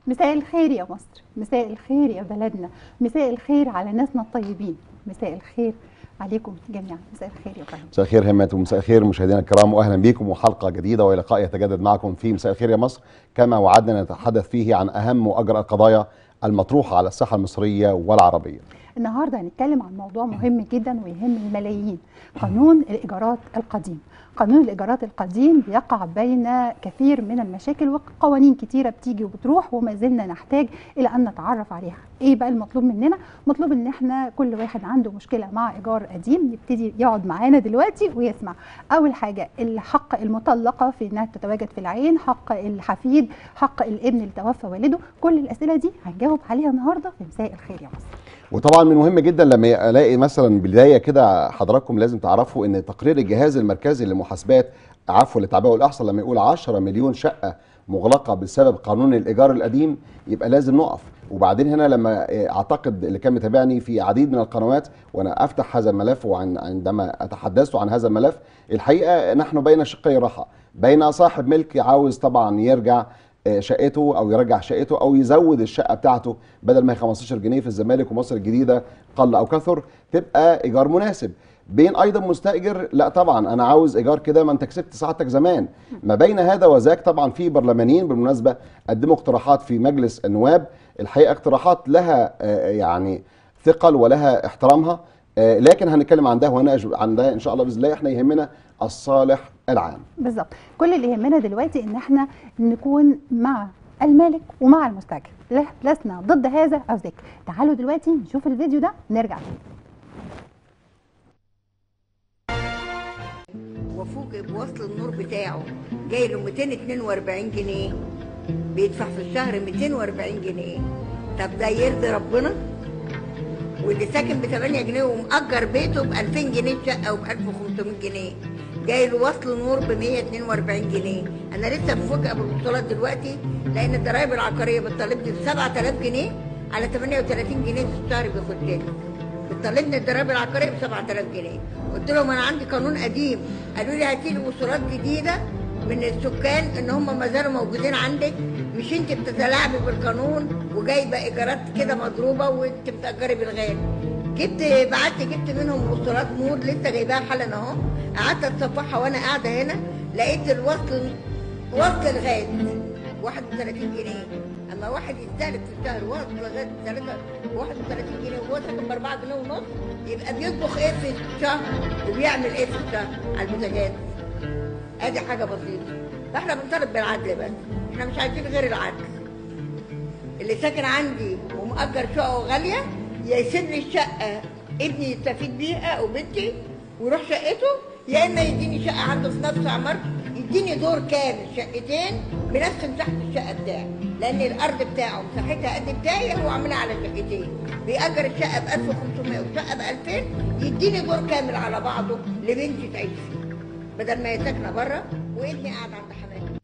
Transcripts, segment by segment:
مساء الخير يا مصر مساء الخير يا بلدنا مساء الخير على ناسنا الطيبين مساء الخير عليكم جميعا مساء الخير يا فندم مساء الخير همت ومساء الخير مشاهدينا الكرام واهلا بكم وحلقه جديده ولقاء يتجدد معكم في مساء الخير يا مصر كما وعدنا نتحدث فيه عن اهم واجرى القضايا المطروحه على الساحه المصريه والعربيه. النهارده هنتكلم عن موضوع مهم جدا ويهم الملايين قانون الايجارات القديم قانون الايجارات القديم بيقع بين كثير من المشاكل وقوانين كتيره بتيجي وبتروح وما زلنا نحتاج الى ان نتعرف عليها ايه بقى المطلوب مننا مطلوب ان احنا كل واحد عنده مشكله مع ايجار قديم يبتدي يقعد معانا دلوقتي ويسمع اول حاجه الحق المطلقه في انها تتواجد في العين حق الحفيد حق الابن اللي توفى والده كل الاسئله دي هنجاوب عليها النهارده في مساء الخير يا مصر وطبعا من مهم جدا لما الاقي مثلا بدايه كده حضراتكم لازم تعرفوا ان تقرير الجهاز المركزي للمحاسبات عفوا للتعبئه والاحصاء لما يقول 10 مليون شقه مغلقه بسبب قانون الايجار القديم يبقى لازم نقف وبعدين هنا لما اعتقد اللي كان متابعني في عديد من القنوات وانا افتح هذا الملف وعندما اتحدثت عن هذا الملف الحقيقه نحن بين شقي راحه بين صاحب ملك عاوز طبعا يرجع شقته او يرجع شقته او يزود الشقه بتاعته بدل ما هي 15 جنيه في الزمالك ومصر الجديده قل او كثر تبقى ايجار مناسب بين ايضا مستاجر لا طبعا انا عاوز ايجار كده ما انت كسبت ساعتك زمان ما بين هذا وذاك طبعا في برلمانيين بالمناسبه قدموا اقتراحات في مجلس النواب الحقيقه اقتراحات لها يعني ثقل ولها احترامها لكن هنتكلم عن ده وهنا عن ده ان شاء الله باذن الله احنا يهمنا الصالح العام بالظبط كل اللي يهمنا دلوقتي ان احنا نكون مع المالك ومع المستاجر لسنا ضد هذا او ذاك تعالوا دلوقتي نشوف الفيديو ده نرجع تاني وفوجئ بوصل النور بتاعه جاي له 242 جنيه بيدفع في الشهر 240 جنيه طب ده يرضي ربنا واللي ساكن ب 8 جنيه ومأجر بيته ب 2000 جنيه شقه وب 1500 جنيه جاي له وصل نور ب 142 جنيه انا لسه مفاجئه بالبطولات دلوقتي لان الضرايب العقاريه بتطالبني ب 7000 جنيه على 38 جنيه في الشهر بياخد لي بتطالبني الضرايب العقاريه ب 7000 جنيه قلت لهم انا عندي قانون قديم قالوا لي هاتي لي وصولات جديده من السكان ان هم ما زالوا موجودين عندك مش انت بتتلاعبي بالقانون وجايبه ايجارات كده مضروبه وانت بتاجري بالغالي جبت بعت جبت منهم وصولات نور لسه جايباها حالا اهو قعدت اتصفحها وانا قاعده هنا لقيت الوصل وصل الغاز 31 جنيه اما واحد يستهلك في الشهر وصل لغايه 31 جنيه وهو ساكن ب 4 جنيه ونص يبقى بيطبخ ايه في الشهر وبيعمل ايه في الشهر على البوتاجاز ادي حاجه بسيطه فاحنا بنطالب بالعدل بس احنا مش عايزين غير العدل اللي ساكن عندي ومأجر شقه غاليه يسيب لي الشقه ابني يستفيد بيها او بنتي ويروح شقته يا اما يديني شقه عنده في نفس عمارته يديني دور كامل شقتين بنفس مساحه الشقه بتاعي لان الارض بتاعه مساحتها قد بتاعي هو عاملها على شقتين بيأجر الشقه ب 1500 وشقه ب 2000 يديني دور كامل على بعضه لبنتي تعيش فيه بدل ما هي ساكنه بره وابني قاعد عند حماتي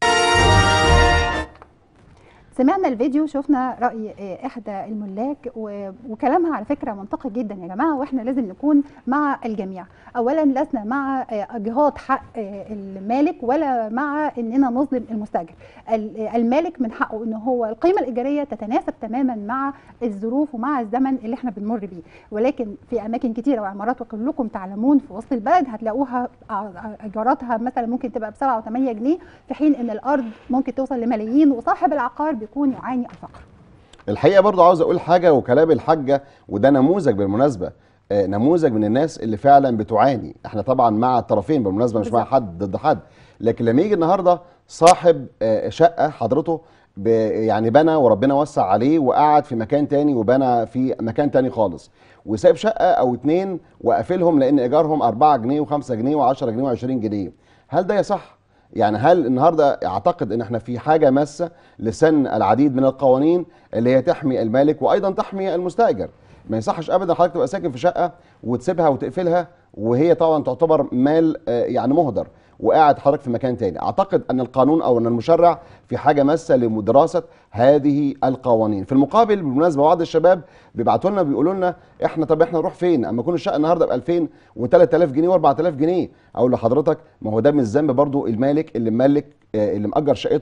سمعنا الفيديو شفنا راي احدى الملاك وكلامها على فكره منطقي جدا يا جماعه واحنا لازم نكون مع الجميع اولا لسنا مع اجهاض حق المالك ولا مع اننا نظلم المستاجر المالك من حقه ان هو القيمه الايجاريه تتناسب تماما مع الظروف ومع الزمن اللي احنا بنمر بيه ولكن في اماكن كتيره وعمارات وكلكم تعلمون في وسط البلد هتلاقوها ايجاراتها مثلا ممكن تبقى ب 7 و8 جنيه في حين ان الارض ممكن توصل لملايين وصاحب العقار بيكون يعاني الفقر الحقيقه برضو عاوز اقول حاجه وكلام الحاجه وده نموذج بالمناسبه آه نموذج من الناس اللي فعلا بتعاني احنا طبعا مع الطرفين بالمناسبه مش مع حد ضد حد لكن لما يجي النهارده صاحب آه شقه حضرته يعني بنى وربنا وسع عليه وقعد في مكان تاني وبنى في مكان تاني خالص وسايب شقه او اتنين وقافلهم لان ايجارهم 4 جنيه و5 جنيه و10 جنيه و20 جنيه هل ده يصح؟ يعني هل النهارده اعتقد ان احنا في حاجه ماسه لسن العديد من القوانين اللي هي تحمي المالك وايضا تحمي المستاجر ما يصحش ابدا حضرتك تبقى ساكن في شقه وتسيبها وتقفلها وهي طبعا تعتبر مال يعني مهدر وقاعد حضرتك في مكان تاني اعتقد ان القانون او ان المشرع في حاجه ماسه لدراسه هذه القوانين في المقابل بالمناسبه بعض الشباب بيبعتوا لنا بيقولوا لنا احنا طب احنا نروح فين اما يكون الشقه النهارده ب 2000 و3000 جنيه و4000 جنيه اقول لحضرتك ما هو ده من الذنب برضو المالك اللي مملك اللي مأجر شقته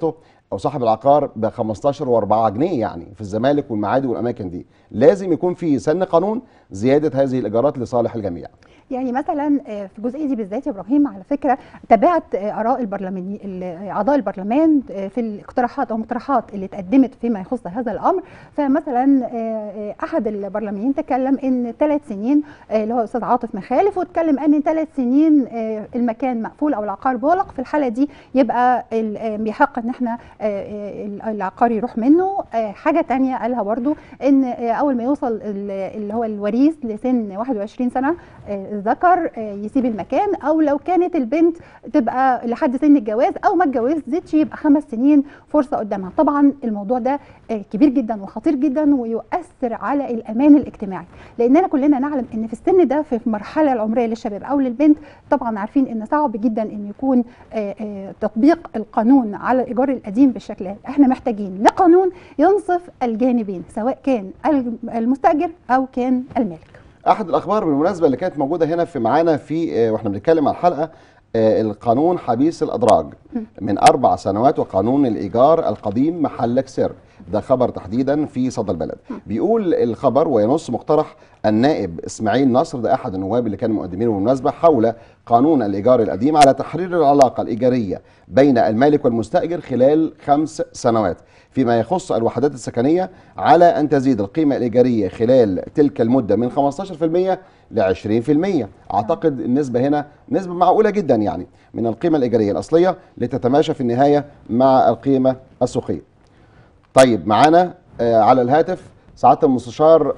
او صاحب العقار ب 15 و4 جنيه يعني في الزمالك والمعادي والاماكن دي لازم يكون في سن قانون زياده هذه الايجارات لصالح الجميع يعني مثلا آه، في الجزئيه دي بالذات يا ابراهيم على فكره تابعت آه، اراء البرلماني ال- اعضاء البرلمان آه، في الاقتراحات او المقترحات اللي اتقدمت فيما يخص هذا الامر فمثلا آه، آه، احد البرلمانيين تكلم ان ثلاث سنين آه، اللي هو الاستاذ عاطف مخالف واتكلم ان ثلاث سنين آه، المكان مقفول او العقار مغلق في الحاله دي يبقى ال- آه، بيحق ان احنا آه، آه، العقار يروح منه آه، حاجه تانية قالها برضو ان آه، اول ما يوصل ال- اللي هو الوريث لسن 21 سنه آه، الذكر آه، يسيب المكان او لو كانت البنت تبقى لحد سن الجواز او ما اتجوزتش يبقى خمس سنين فرصه قدامها طبعا الموضوع ده آه، كبير جدا وخطير جدا ويؤثر على الامان الاجتماعي لاننا كلنا نعلم ان في السن ده في المرحله العمريه للشباب او للبنت طبعا عارفين ان صعب جدا ان يكون آه، آه، تطبيق القانون على الايجار القديم بالشكل ده احنا محتاجين لقانون ينصف الجانبين سواء كان المستاجر او كان المالك احد الاخبار بالمناسبه اللي كانت موجوده هنا في معانا في آه، واحنا بنتكلم عن الحلقه آه، القانون حبيس الادراج من اربع سنوات وقانون الايجار القديم محلك سر ده خبر تحديدا في صدى البلد بيقول الخبر وينص مقترح النائب اسماعيل نصر ده احد النواب اللي كانوا مقدمينه بالمناسبه حول قانون الايجار القديم على تحرير العلاقه الايجاريه بين المالك والمستاجر خلال خمس سنوات فيما يخص الوحدات السكنيه على ان تزيد القيمه الايجاريه خلال تلك المده من 15% ل 20% اعتقد النسبه هنا نسبه معقوله جدا يعني من القيمه الايجاريه الاصليه لتتماشى في النهايه مع القيمه السوقيه طيب معانا آه، على الهاتف سعاده المستشار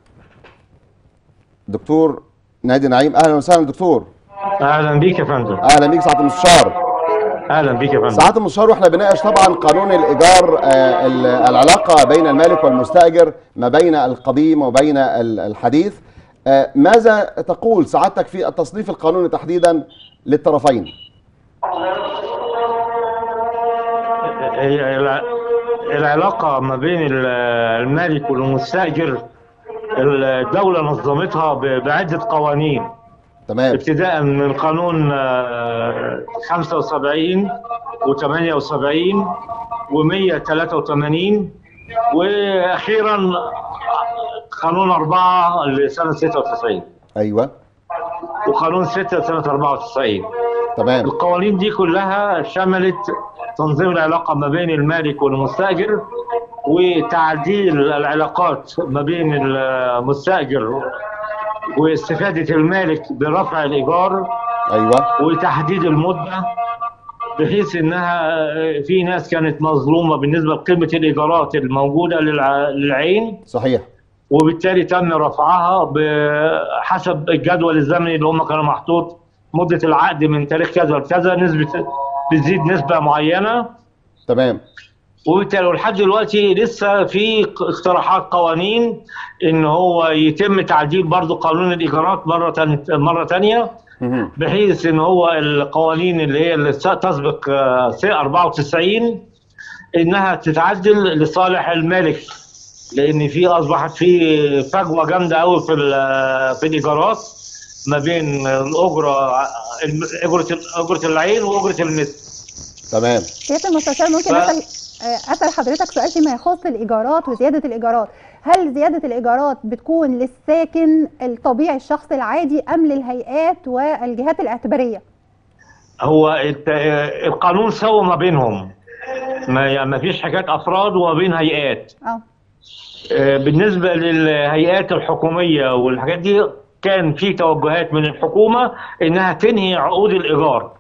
دكتور نادي نعيم اهلا وسهلا دكتور اهلا بيك يا فندم اهلا بيك سعاده المستشار اهلا بيك يا فندم سعاده المستشار واحنا بنناقش طبعا قانون الايجار آه، ال- العلاقه بين المالك والمستاجر ما بين القديم وبين ال- الحديث آه، ماذا تقول سعادتك في التصنيف القانوني تحديدا للطرفين هي الع- العلاقه ما بين ال- المالك والمستاجر الدوله نظمتها ب- بعده قوانين تمام ابتداء من قانون آه، 75 و78 و183 واخيرا قانون 4 لسنه 96 ايوه وقانون 6 سنه 94 تمام القوانين دي كلها شملت تنظيم العلاقة ما بين المالك والمستأجر وتعديل العلاقات ما بين المستأجر واستفادة المالك برفع الإيجار ايوه وتحديد المدة بحيث انها في ناس كانت مظلومه بالنسبه لقيمه الايجارات الموجوده للع- للعين صحيح وبالتالي تم رفعها بحسب الجدول الزمني اللي هم كانوا محطوط مدة العقد من تاريخ كذا لكذا نسبة بتزيد نسبة معينة تمام وبالتالي ولحد دلوقتي لسه في اقتراحات قوانين ان هو يتم تعديل برضو قانون الايجارات مرة تانية مرة تانية مهم. بحيث ان هو القوانين اللي هي اللي تسبق آه، سنة 94 انها تتعدل لصالح المالك لان في اصبحت في فجوه جامده قوي في ال- في الايجارات ما بين الاجره اجره اجره العين واجره المثل تمام سياده المستشار ممكن ف- اسال آه، اسال حضرتك سؤال فيما يخص الايجارات وزياده الايجارات هل زياده الايجارات بتكون للساكن الطبيعي الشخص العادي ام للهيئات والجهات الاعتباريه هو الت- القانون سوى ما بينهم ما ما فيش حكايه افراد وما بين هيئات اه آه، بالنسبه للهيئات الحكوميه والحاجات دي كان في توجهات من الحكومه انها تنهي عقود الايجار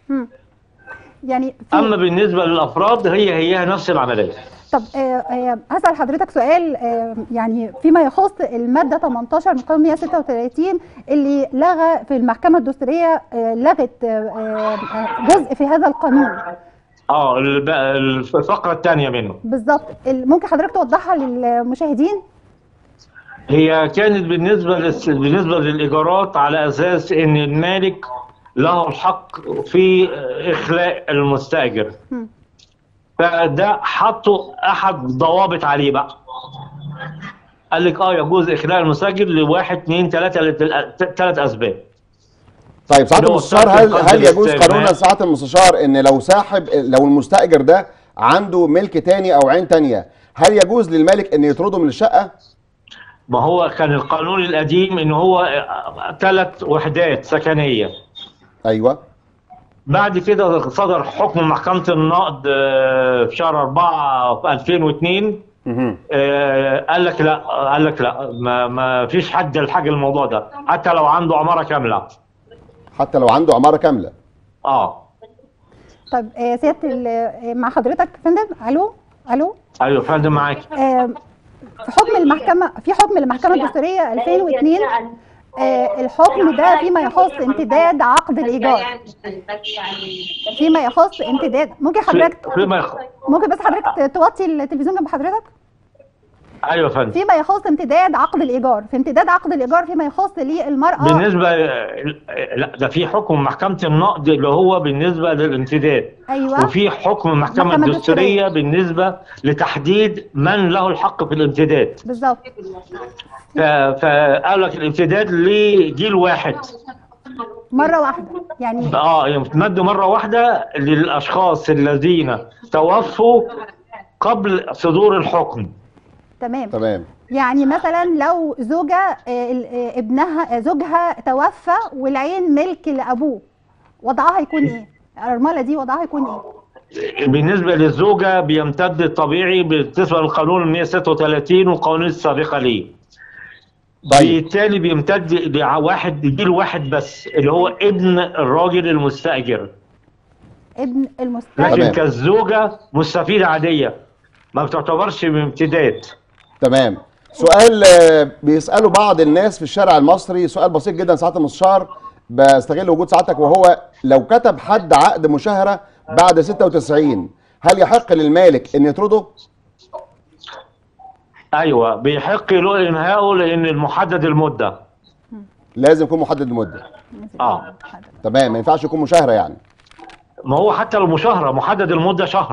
يعني في اما بالنسبه للافراد هي هي نفس العمليه طب آه، آه، هسأل حضرتك سؤال آه، يعني فيما يخص المادة 18 من قانون 136 اللي لغى في المحكمة الدستورية آه، لغت آه، آه، جزء في هذا القانون اه الب- الفقره الثانيه منه بالظبط ال- ممكن حضرتك توضحها للمشاهدين؟ هي كانت بالنسبه للس... بالنسبه للايجارات على اساس ان المالك له الحق في اخلاء المستاجر مم. فده حطوا احد ضوابط عليه بقى قال لك اه يجوز اخلاء المستاجر لواحد اثنين ثلاثه ثلاث اسباب طيب سعاده اللي هو المستشار هل الشرط هل يجوز القدر قانون الاستغناء. سعاده المستشار ان لو صاحب لو المستاجر ده عنده ملك تاني او عين تانية هل يجوز للمالك ان يطرده من الشقه ما هو كان القانون القديم ان هو ثلاث وحدات سكنيه ايوه بعد كده صدر حكم محكمه النقد آه، في شهر 4 في 2002 مهم. آه، قال لك لا قال لك لا ما, ما فيش حد الحاجه الموضوع ده حتى لو عنده عماره كامله حتى لو عنده عماره كامله اه طب آه، سياده ال- آه، مع حضرتك يا فندم الو الو ايوه فندم معاك آه، في حكم المحكمه في حكم المحكمه الدستوريه 2002 آه، الحكم ده فيما يخص امتداد عقد الايجار فيما يخص امتداد ممكن حضرتك فيما يخ... ممكن بس حضرتك توطي التلفزيون جنب حضرتك ايوه فندم فيما يخص امتداد عقد الايجار في امتداد عقد الايجار فيما يخص للمراه بالنسبه لا ده في حكم محكمه النقد اللي هو بالنسبه للامتداد ايوه وفي حكم المحكمه المحكمة الدستوريه الدستورية. بالنسبه لتحديد من له الحق في الامتداد بالظبط ف- فقال لك الامتداد لجيل واحد مره واحده يعني اه يمتد مره واحده للاشخاص الذين توفوا قبل صدور الحكم تمام تمام يعني مثلا لو زوجة آه، ال- آه، ابنها آه، زوجها توفى والعين ملك لأبوه وضعها يكون ايه؟ الأرملة دي وضعها يكون ايه؟ بالنسبه للزوجه بيمتد الطبيعي بالنسبه للقانون 136 والقوانين السابقه ليه طيب بالتالي بيمتد لواحد جيل واحد بس اللي هو ابن الراجل المستاجر ابن لكن المستأجر تمام. كالزوجه مستفيده عاديه ما بتعتبرش بامتداد تمام سؤال آه، بيسأله بعض الناس في الشارع المصري سؤال بسيط جدا سعادة المستشار بستغل وجود سعادتك وهو لو كتب حد عقد مشاهرة بعد 96 هل يحق للمالك ان يطرده؟ ايوه بيحق له انهائه لان المحدد المده لازم يكون محدد المدة اه تمام ما ينفعش يكون مشاهرة يعني ما هو حتى لو مشاهره محدد المده شهر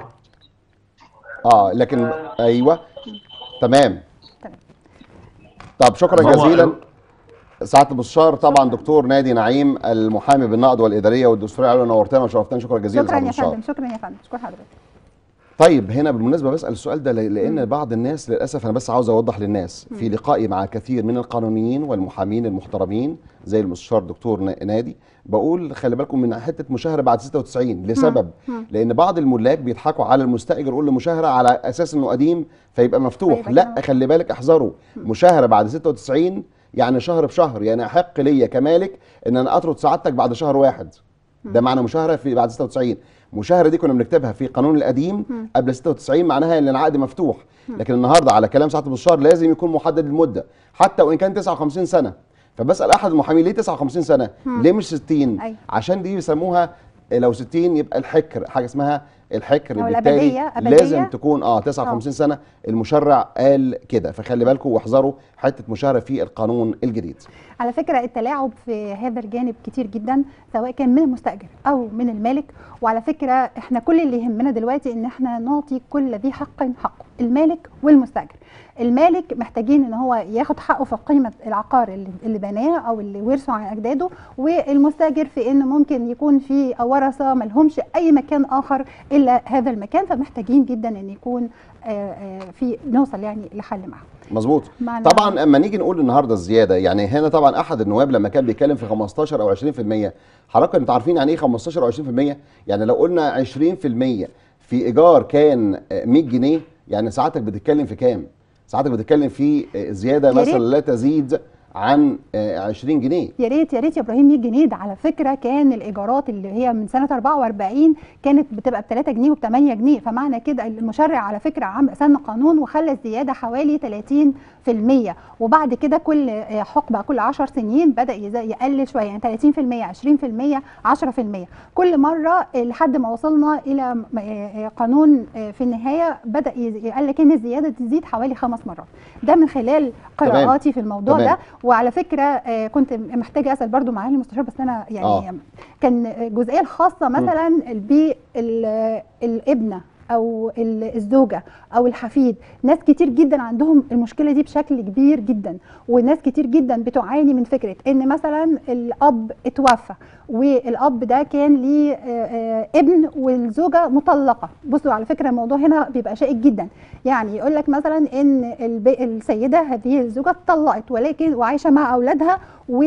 اه لكن ايوه تمام تمام. طب شكرا هو- جزيلا سعاده المستشار طبعا دكتور نادي نعيم المحامي بالنقد والاداريه والدستوريه علوي نورتنا وشرفتنا شكرا جزيلا شكرا سعاده يا المستشار فندم شكرا يا فندم شكرا حضرتك طيب هنا بالمناسبه بسال السؤال ده ل- لان بعض الناس للاسف انا بس عاوز اوضح للناس في لقائي مع كثير من القانونيين والمحامين المحترمين زي المستشار دكتور نا- نادي بقول خلي بالكم من حته مشاهره بعد 96 لسبب لان بعض الملاك بيضحكوا على المستاجر يقول له مشاهره على اساس انه قديم فيبقى مفتوح فيبقى لا كده. خلي بالك احذروا مشاهره بعد 96 يعني شهر بشهر يعني احق ليا كمالك ان انا اطرد سعادتك بعد شهر واحد ده معنى مشاهره في بعد 96 مشاهره دي كنا بنكتبها في القانون القديم قبل 96 معناها ان العقد مفتوح لكن النهارده على كلام سعاده المستشار لازم يكون محدد المده حتى وان كان 59 سنه فبسال احد المحامين ليه 59 سنه ليه مش 60 أيوة. عشان دي بيسموها لو 60 يبقى الحكر حاجه اسمها الحكر أو بالتالي الأبدية، أبدية. لازم تكون اه 59 سنه المشرع قال كده فخلي بالكم واحذروا حته مشاهره في القانون الجديد على فكرة التلاعب في هذا الجانب كتير جدا سواء كان من المستأجر أو من المالك وعلى فكرة احنا كل اللي يهمنا دلوقتي ان احنا نعطي كل ذي حق حقه المالك والمستأجر المالك محتاجين ان هو ياخد حقه في قيمة العقار اللي, اللي بناه او اللي ورثه عن اجداده والمستأجر في انه ممكن يكون في ورثة ملهمش اي مكان اخر الا هذا المكان فمحتاجين جدا ان يكون آه، آه، في نوصل يعني لحل معه مظبوط مع طبعا اما نيجي نقول النهارده الزياده يعني هنا طبعا احد النواب لما كان بيتكلم في 15 او 20% حضرتك انتوا عارفين يعني ايه 15 او 20% يعني لو قلنا 20% في ايجار كان آه، 100 جنيه يعني ساعتك بتتكلم في كام ساعتك بتتكلم في آه، زياده يا ريت. مثلا لا تزيد عن آه، 20 جنيه يا ريت يا ريت يا ابراهيم 100 جنيه ده على فكره كان الايجارات اللي هي من سنه 44 كانت بتبقى ب 3 جنيه وب 8 جنيه فمعنى كده المشرع على فكره عم سن قانون وخلى الزياده حوالي 30% وبعد كده كل آه، حقبه كل 10 سنين بدا يز- يقلل شويه يعني 30% 20% 10% كل مره آه، لحد ما وصلنا الى م- آه، آه، قانون آه، في النهايه بدا يز- قال لك ان الزياده تزيد حوالي خمس مرات ده من خلال تمام. قراءاتي في الموضوع تمام. ده وعلى فكره آه، كنت محتاجه اسال برضو معالي المستشار بس انا يعني آه. آه. كان الجزئيه الخاصه مثلا بالابنه او ال- الزوجه او الحفيد ناس كتير جدا عندهم المشكله دي بشكل كبير جدا وناس كتير جدا بتعاني من فكره ان مثلا الاب اتوفى والاب ده كان ليه آه، آه، ابن والزوجه مطلقه بصوا على فكره الموضوع هنا بيبقى شائك جدا يعني يقول لك مثلا ان الب- السيده هذه الزوجه اتطلقت ولكن وعايشه مع اولادها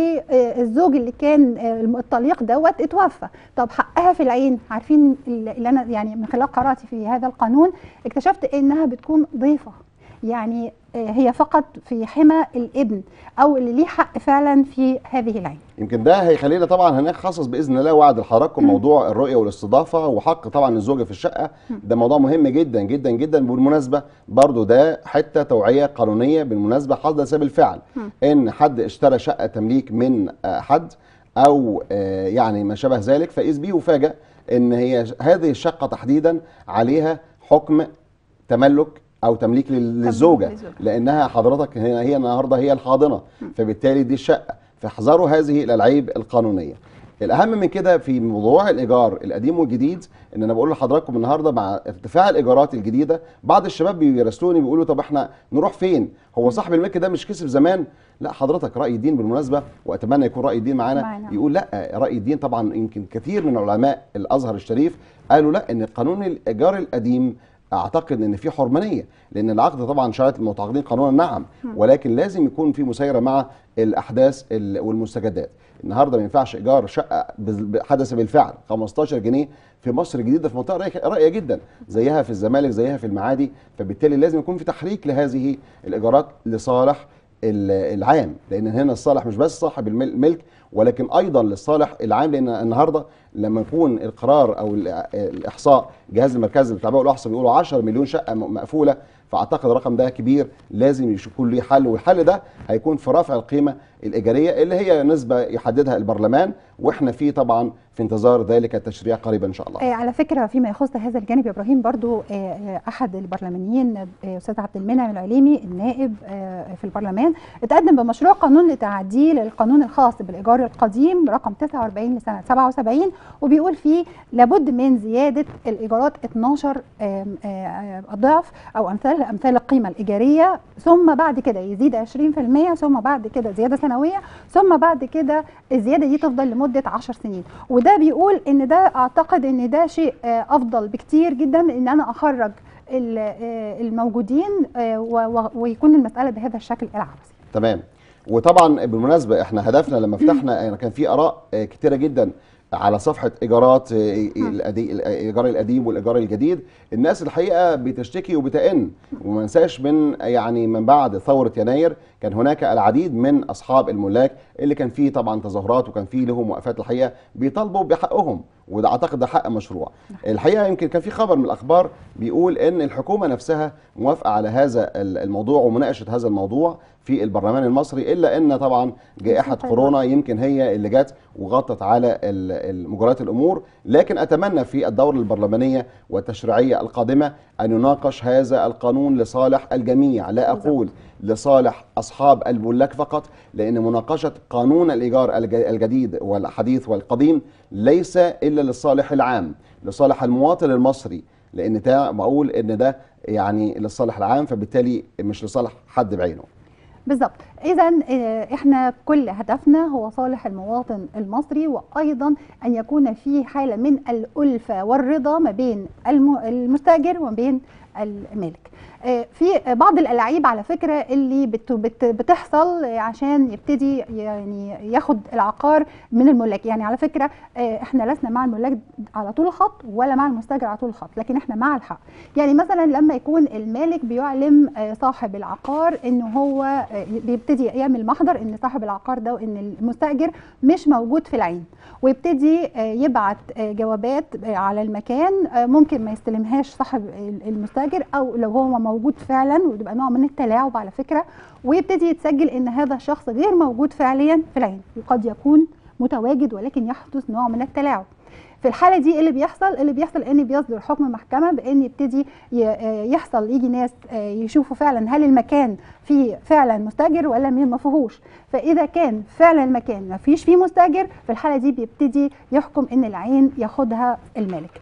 والزوج اللي كان آه، الطليق دوت اتوفى طب حقها في العين عارفين اللي انا يعني من خلال قراءتي في هذا القانون اكتشفت انها بتكون ضيفه يعني آه، هي فقط في حمى الابن او اللي ليه حق فعلا في هذه العين يمكن ده هيخلينا طبعا هنخصص باذن الله وعد لحضراتكم موضوع الرؤيه والاستضافه وحق طبعا الزوجه في الشقه ده موضوع مهم جدا جدا جدا بالمناسبه برضو ده حته توعيه قانونيه بالمناسبه حدث بالفعل ان حد اشترى شقه تمليك من آه، حد او آه، يعني ما شابه ذلك فاذ بيه وفاجأ ان هي هذه الشقه تحديدا عليها حكم تملك او تمليك لل- للزوجه للزوجة. لانها حضرتك هي هي النهارده هي الحاضنه فبالتالي دي الشقه فاحذروا هذه الالعاب القانونيه الاهم من كده في موضوع الايجار القديم والجديد ان انا بقول لحضراتكم النهارده مع ارتفاع الايجارات الجديده بعض الشباب بيراسلوني بيقولوا طب احنا نروح فين هو صاحب الملك ده مش كسب زمان لا حضرتك راي الدين بالمناسبه واتمنى يكون راي الدين معانا معانا. يقول لا راي الدين طبعا يمكن كثير من علماء الازهر الشريف قالوا لا ان قانون الايجار القديم اعتقد ان في حرمانيه لان العقد طبعا شرط المتعاقدين قانونا نعم ولكن لازم يكون في مسايره مع الاحداث ال- والمستجدات النهارده ما ينفعش ايجار شقه بز- ب- حدث بالفعل 15 جنيه في مصر الجديده في منطقه راقيه- راقيه جدا زيها في الزمالك زيها في المعادي فبالتالي لازم يكون في تحريك لهذه الايجارات لصالح ال- العام لان هنا الصالح مش بس صاحب المل- الملك ولكن ايضا للصالح العام لان النهارده لما يكون القرار او ال- الاحصاء جهاز المركزي للتعبئه والاحصاء بيقولوا 10 مليون شقه م- مقفوله فاعتقد الرقم ده كبير لازم يكون ليه حل والحل ده هيكون في رفع القيمه الايجاريه اللي هي نسبه يحددها البرلمان واحنا في طبعا في انتظار ذلك التشريع قريبا ان شاء الله آه، على فكره فيما يخص هذا الجانب يا ابراهيم برضو آه، آه، احد البرلمانيين آه، استاذ عبد المنعم العليمي النائب آه، في البرلمان اتقدم بمشروع قانون لتعديل القانون الخاص بالايجار القديم رقم 49 لسنه 77 وبيقول فيه لابد من زياده الايجارات 12 آم، آه، ضعف او امثال امثال القيمه الايجاريه ثم بعد كده يزيد 20% ثم بعد كده زياده سنويه ثم بعد كده الزياده دي تفضل لمده 10 سنين وده بيقول ان ده اعتقد ان ده شيء آه، افضل بكتير جدا ان انا اخرج ال- آه، الموجودين آه، و- و- ويكون المساله بهذا الشكل العبثي تمام وطبعا بالمناسبه احنا هدفنا لما فتحنا يعني كان في اراء آه، كتيره جدا على صفحه ايجارات آه، الأدي- الايجار القديم والايجار الجديد الناس الحقيقه بتشتكي وبتئن وما ننساش من يعني من بعد ثوره يناير كان هناك العديد من اصحاب الملاك اللي كان فيه طبعا تظاهرات وكان فيه لهم وقفات الحقيقه بيطالبوا بحقهم وده اعتقد ده حق مشروع الحقيقه يمكن كان في خبر من الاخبار بيقول ان الحكومه نفسها موافقه على هذا ال- الموضوع ومناقشه هذا الموضوع في البرلمان المصري الا ان طبعا جائحه طيب. كورونا يمكن هي اللي جت وغطت على ال- ال- مجريات الامور لكن اتمنى في الدوره البرلمانيه والتشريعيه القادمه ان يناقش هذا القانون لصالح الجميع لا اقول لصالح اصحاب الملاك فقط لان مناقشه قانون الايجار الج- الجديد والحديث والقديم ليس الا للصالح العام لصالح المواطن المصري لان ده بقول ان ده يعني للصالح العام فبالتالي مش لصالح حد بعينه بالظبط اذا احنا كل هدفنا هو صالح المواطن المصري وايضا ان يكون في حاله من الالفه والرضا ما بين الم- المستاجر وما بين المالك آه، في بعض الالعاب على فكره اللي بت بت بتحصل عشان يبتدي يعني ياخد العقار من الملاك يعني على فكره آه، احنا لسنا مع الملاك على طول الخط ولا مع المستاجر على طول الخط لكن احنا مع الحق يعني مثلا لما يكون المالك بيعلم آه، صاحب العقار ان هو آه، بيبتدي يعمل محضر ان صاحب العقار ده وان المستاجر مش موجود في العين ويبتدي آه، يبعت آه، جوابات آه، على المكان آه، ممكن ما يستلمهاش صاحب ال- المستاجر او لو هو موجود فعلا وتبقى نوع من التلاعب على فكره ويبتدي يتسجل ان هذا الشخص غير موجود فعليا في العين وقد يكون متواجد ولكن يحدث نوع من التلاعب في الحاله دي إيه اللي بيحصل اللي بيحصل ان بيصدر حكم محكمه بان يبتدي ي- آه، يحصل يجي ناس آه، يشوفوا فعلا هل المكان فيه فعلا مستاجر ولا ما فيهوش فاذا كان فعلا المكان ما فيش فيه مستاجر في الحاله دي بيبتدي يحكم ان العين ياخدها المالك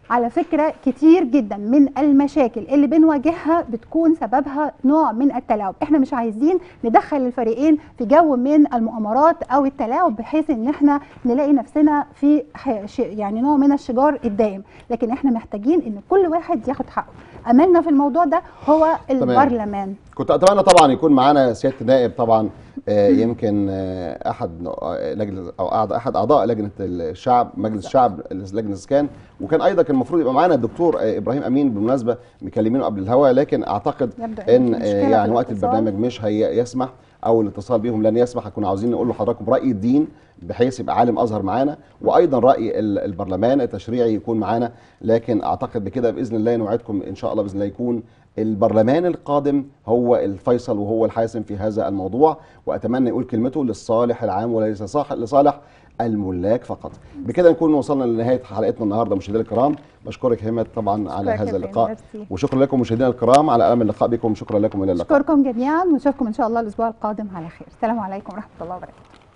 على فكرة كتير جدا من المشاكل اللي بنواجهها بتكون سببها نوع من التلاعب احنا مش عايزين ندخل الفريقين في جو من المؤامرات او التلاعب بحيث ان احنا نلاقي نفسنا في ح- ش- يعني نوع من الشجار الدائم لكن احنا محتاجين ان كل واحد ياخد حقه املنا في الموضوع ده هو البرلمان كنت اتمنى طبعا يكون معانا سياده النائب طبعا آه، يمكن آه، احد آه، لجنه او أعضاء- احد اعضاء لجنه الشعب مجلس الشعب لجنه الاسكان وكان ايضا كان المفروض يبقى معانا الدكتور آه، ابراهيم امين بالمناسبه مكلمينه قبل الهواء لكن اعتقد يبدو ان في آه، مشكلة في يعني وقت الاتصال. البرنامج مش هي يسمح او الاتصال بيهم لن يسمح كنا عاوزين نقول لحضراتكم راي الدين بحيث يبقى عالم ازهر معانا وايضا راي ال- البرلمان التشريعي يكون معانا لكن اعتقد بكده باذن الله نوعدكم ان شاء الله باذن الله يكون البرلمان القادم هو الفيصل وهو الحاسم في هذا الموضوع واتمنى يقول كلمته للصالح العام وليس صاح- لصالح الملاك فقط بكده نكون وصلنا لنهايه حلقتنا النهارده مشاهدينا الكرام بشكرك همت طبعا على أشكرك يا هذا فندم، اللقاء ميرسي. وشكرا لكم مشاهدينا الكرام على امل اللقاء بكم شكرا لكم الى اللقاء اشكركم جميعا ونشوفكم ان شاء الله الاسبوع القادم على خير السلام عليكم ورحمه الله وبركاته